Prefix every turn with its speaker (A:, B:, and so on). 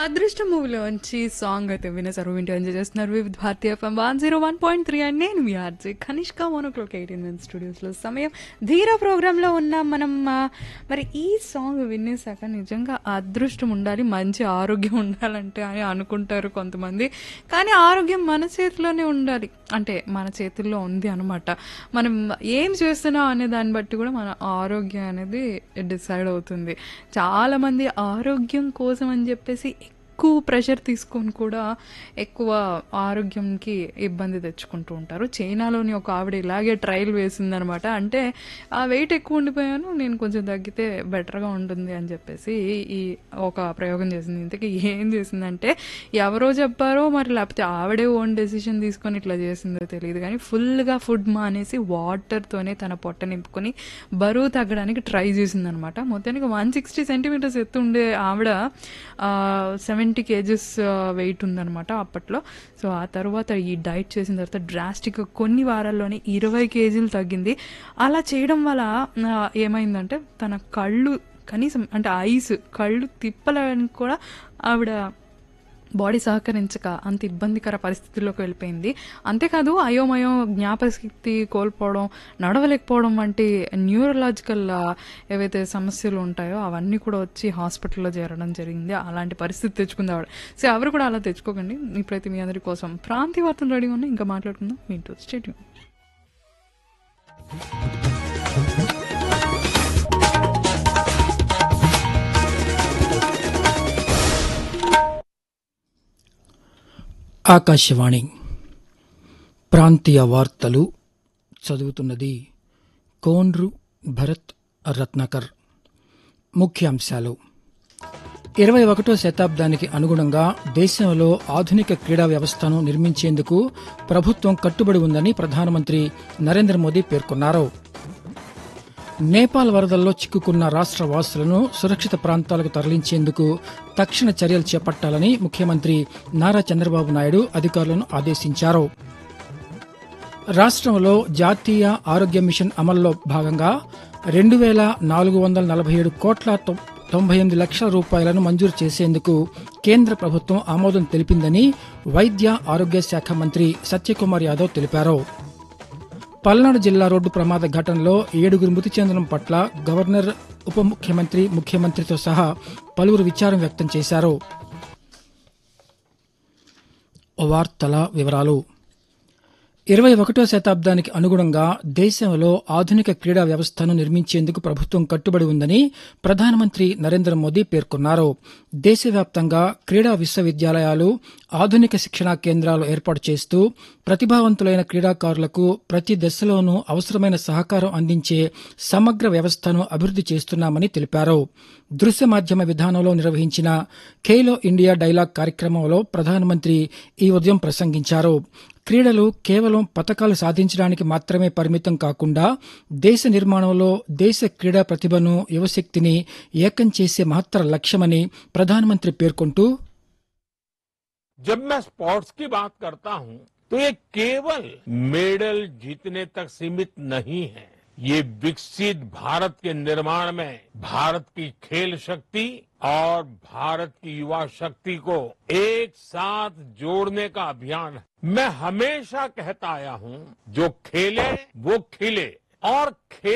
A: అదృష్టం మూవీలోంచి సాంగ్ అయితే వినేసారు వింటూ ఎంజాయ్ చేస్తున్నారు వివిధ భారతీయ FM one zero one point three and నేను మీ RJ Kanishka one o'clock eighteen minute స్టూడియోస్లో సమయం ధీర ప్రోగ్రాంలో ఉన్నాం మనం ఆ, మరి ఈ సాంగ్ వినేసాక నిజంగా అదృష్టం ఉండాలి మంచి ఆరోగ్యం ఉండాలంటే అని అనుకుంటారు కొంతమంది కానీ ఆరోగ్యం మన చేతిలోనే ఉండాలి అంటే మన చేతుల్లో ఉంది అనమాట మనం ఏం చేస్తున్నాం అనే దాన్ని బట్టి కూడా మన ఆరోగ్యం అనేది డిసైడ్ అవుతుంది చాలా మంది ఆరోగ్యం కోసం అని చెప్పేసి ఎక్కువ ప్రెషర్ తీసుకొని కూడా ఎక్కువ ఆరోగ్యంకి ఇబ్బంది తెచ్చుకుంటూ ఉంటారు చైనాలోని ఒక ఆవిడ ఇలాగే ట్రయల్ వేసిందనమాట అంటే ఆ వెయిట్ ఎక్కువ ఉండిపోయాను నేను కొంచెం తగ్గితే బెటర్గా ఉంటుంది అని చెప్పేసి ఈ ఒక ప్రయోగం చేసింది ఇంతకీ ఏం చేసిందంటే ఎవరో చెప్పారో మరి లేకపోతే ఆవిడే ఓన్ డెసిషన్ తీసుకొని ఇట్లా చేసిందో తెలియదు కానీ ఫుల్గా ఫుడ్ మానేసి వాటర్తోనే తన పొట్ట నింపుకొని బరువు తగ్గడానికి ట్రై చేసిందనమాట మొత్తానికి వన్ సిక్స్టీ సెంటీమీటర్స్ ఎత్తు ఉండే ఆవిడ సెవెంటీ కేజెస్ వెయిట్ ఉందనమాట అప్పట్లో సో ఆ తర్వాత ఈ డైట్ చేసిన తర్వాత డ్రాస్టిక్గా కొన్ని వారాల్లోనే ఇరవై కేజీలు తగ్గింది అలా చేయడం వల్ల ఆ, ఏమైందంటే తన కళ్ళు కనీసం అంటే ఐస్ కళ్ళు తిప్పడానికి కూడా ఆవిడ బాడీ సహకరించక అంత ఇబ్బందికర పరిస్థితుల్లోకి వెళ్ళిపోయింది అంతేకాదు అయోమయో జ్ఞాపకశక్తి కోల్పోవడం నడవలేకపోవడం వంటి న్యూరలాజికల్ ఏవైతే సమస్యలు ఉంటాయో అవన్నీ కూడా వచ్చి హాస్పిటల్లో చేరడం జరిగింది అలాంటి పరిస్థితి తెచ్చుకుంది ఆవిడ సో ఎవరు కూడా అలా తెచ్చుకోకండి ఇప్పుడైతే మీ అందరి కోసం ప్రాంతీయ వార్తలు రెడీగా ఉన్నాయి ఇంకా మాట్లాడుకుందాం వింటూ స్టేట్యూ
B: ఆకాశవాణి ప్రాంతీయ వార్తలు చదువుతున్నది కోన్రు భరత్ రత్నాకర్ ముఖ్యాంశాలు ఇరవై ఒకటో శతాబ్దానికి అనుగుణంగా దేశంలో ఆధునిక క్రీడా వ్యవస్థను నిర్మించేందుకు ప్రభుత్వం కట్టుబడి ఉందని ప్రధానమంత్రి నరేంద్ర మోదీ పేర్కొన్నారు నేపాల్ వరదల్లో చిక్కుకున్న రాష్ట్ర వాసులను సురక్షిత ప్రాంతాలకు తరలించేందుకు తక్షణ చర్యలు చేపట్టాలని ముఖ్యమంత్రి నారా చంద్రబాబు నాయుడు అధికారులను ఆదేశించారు రాష్ట్రంలో జాతీయ ఆరోగ్య మిషన్ అమల్లో భాగంగా రెండు వేల నాలుగు వందల నలభై ఏడు కోట్ల తొ- తొంభై ఎనిమిది లక్షల రూపాయలను మంజూరు చేసేందుకు కేంద్ర ప్రభుత్వం ఆమోదం తెలిపిందని వైద్య ఆరోగ్య శాఖ మంత్రి సత్యకుమార్ యాదవ్ తెలిపారు పల్నాడు జిల్లా రోడ్డు ప్రమాద ఘటనలో ఏడుగురు మృతి చెందడం పట్ల గవర్నర్ ఉప ముఖ్యమంత్రి ముఖ్యమంత్రితో సహా పలువురు విచారం వ్యక్తం చేశారు వార్తల వివరాలు ఇరవై ఒకటో శతాబ్దానికి అనుగుణంగా దేశంలో ఆధునిక క్రీడా వ్యవస్థను నిర్మించేందుకు ప్రభుత్వం కట్టుబడి ఉందని ప్రధానమంత్రి నరేంద్ర మోదీ పేర్కొన్నారు దేశవ్యాప్తంగా క్రీడా విశ్వవిద్యాలయాలు ఆధునిక శిక్షణా కేంద్రాలు ఏర్పాటు చేస్తూ ప్రతిభావంతులైన క్రీడాకారులకు ప్రతి దశలోనూ అవసరమైన సహకారం అందించే సమగ్ర వ్యవస్థను అభివృద్ది చేస్తున్నామని తెలిపారు దృశ్య మాధ్యమ విధానంలో నిర్వహించిన ఖేలో ఇండియా డైలాగ్ కార్యక్రమంలో ప్రధానమంత్రి ఈ ఉదయం ప్రసంగించారు క్రీడలు కేవలం పతకాలు సాధించడానికి మాత్రమే పరిమితం కాకుండా దేశ నిర్మాణంలో దేశ క్రీడా ప్రతిభను యువశక్తిని ఏకం చేసే మహత్తర లక్ష్యమని ప్రధానమంత్రి పేర్కొంటూ
C: जब मैं स्पोर्ट्स की बात करता हूं तो ये केवल मेडल जीतने तक सीमित नहीं है ये विकसित भारत के निर्माण में भारत की खेल शक्ति और भारत की युवा शक्ति को एक साथ जोड़ने का अभियान है मैं हमेशा कहता आया हूं जो खेले वो खिले और खेल